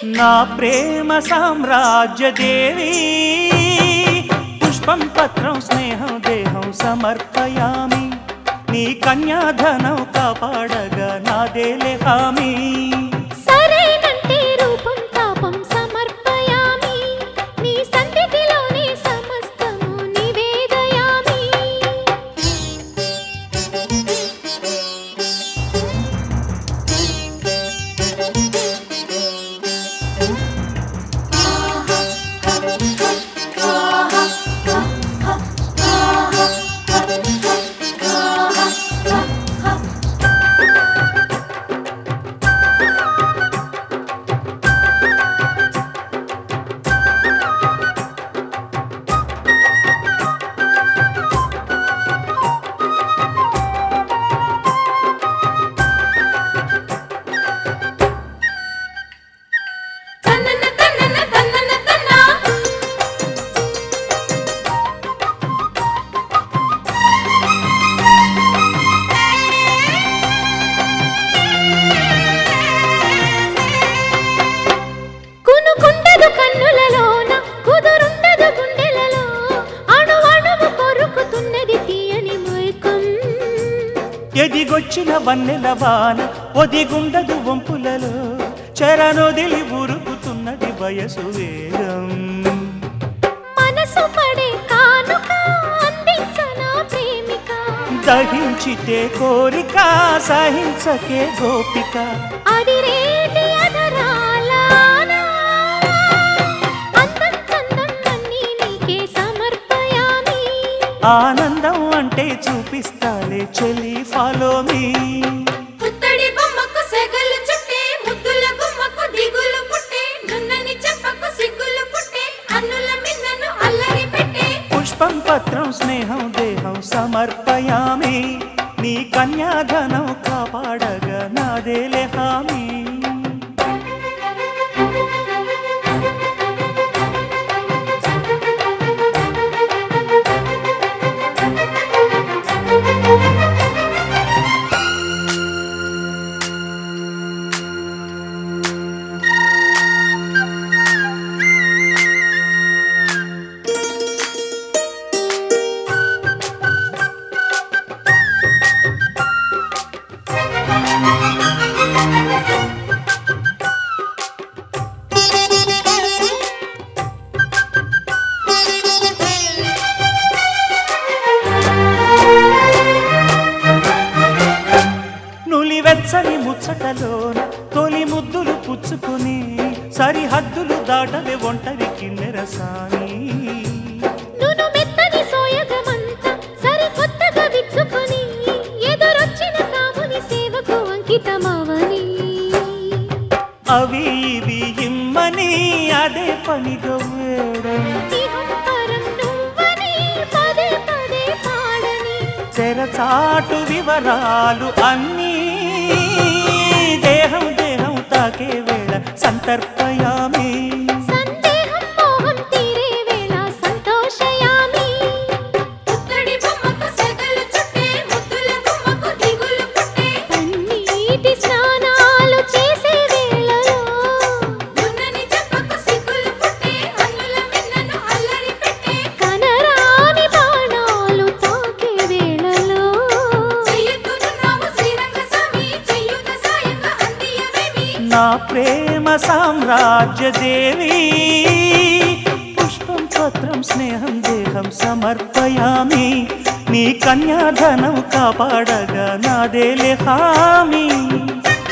నా ప్రేమ సామ్రాజ్య దేవి పుష్పం పత్రం స్నేహం దేహం సమర్పయామి నీ కన్యాధనం కాపాడగా నాదేలే హామీ సరేనంటే రూపం తాపం సమర్పయామి నీ సన్నిధిలోనే సమస్తము నివేదయామి తన్నన తన్నన తన్నన తన్నా కునుకుండదు కన్నులలోన కుదురుండదు గుండెలలో అణు అణువు కొరుకుతున్నది తీయని మైకం ఎదిగొచ్చిన వన్నెల వాన ఒదిగుండదు వంపులలో చెరనొదిలి ఉరుకుతున్నది వయసు వేగం మనసు పడే కానుక అందించనా ప్రేమిక దహించితే కోరిక సహించకే గోపిక అది రేటి అధరాలాన అందం చందం అన్నీ నీకే సమర్పయామి ఆనందం అంటే చూపిస్తాలే చెలి ఫాలో మీ పుత్తడి బొమ్మకు సెగలు చుట్టే ముద్దుల గుమ్మకు దిగులు పుట్టే నున్నని చెప్పకు సిగ్గులు పుట్టే అన్నుల మిన్నను అల్లరి పెట్టే పుష్పం పత్రం స్నేహం దేహం సమర్పయామి నీ కన్యాధనం కాపాడగా నాదేలే హామీ నులివెచ్చని ముచ్చటలోన తొలి ముద్దులు పుచ్చుకొని సరిహద్దులు దాటవే ఒంటరి కిన్నెరసాని నును మెత్తని సోయగమంతా సరికొత్తగా విచ్చుకొని ఎదురొచ్చిన కాముని సేవకు అంకితమవని అవి ఇవి ఇమ్మని అదే పనిగా వేడం ఇహంపరం నువ్వని పదే పదే పాడని తెరచాటు వివరాలు అన్నీ దేహం దేహం తాకే వేళ సంతర్పయామి సందేహం మోహం తీరే వేళ సంతోషయామి పుత్తడి బొమ్మకు సెగలు చుట్టే ముద్దుల గుమ్మకు దిగులు పుట్టే పన్నీటి స్నానాలు చేసే వేళలో నున్నని చెప్పకు సిగ్గులు పుట్టే అన్నుల మిన్నను అల్లరి పెట్టే కనరాని బాణాలు తాకే వేళలో చెయ్యొద్దునున్నావు శ్రీరంగ స్వామి చెయ్యుత సాయంగా అందియవేమి నా ప్రేమ సామ్రాజ్య దేవి పుష్పం పత్రం స్నేహం దేహం సమర్పయామి నీ కన్యాధనం కాపాడగా నాదేలే హామీ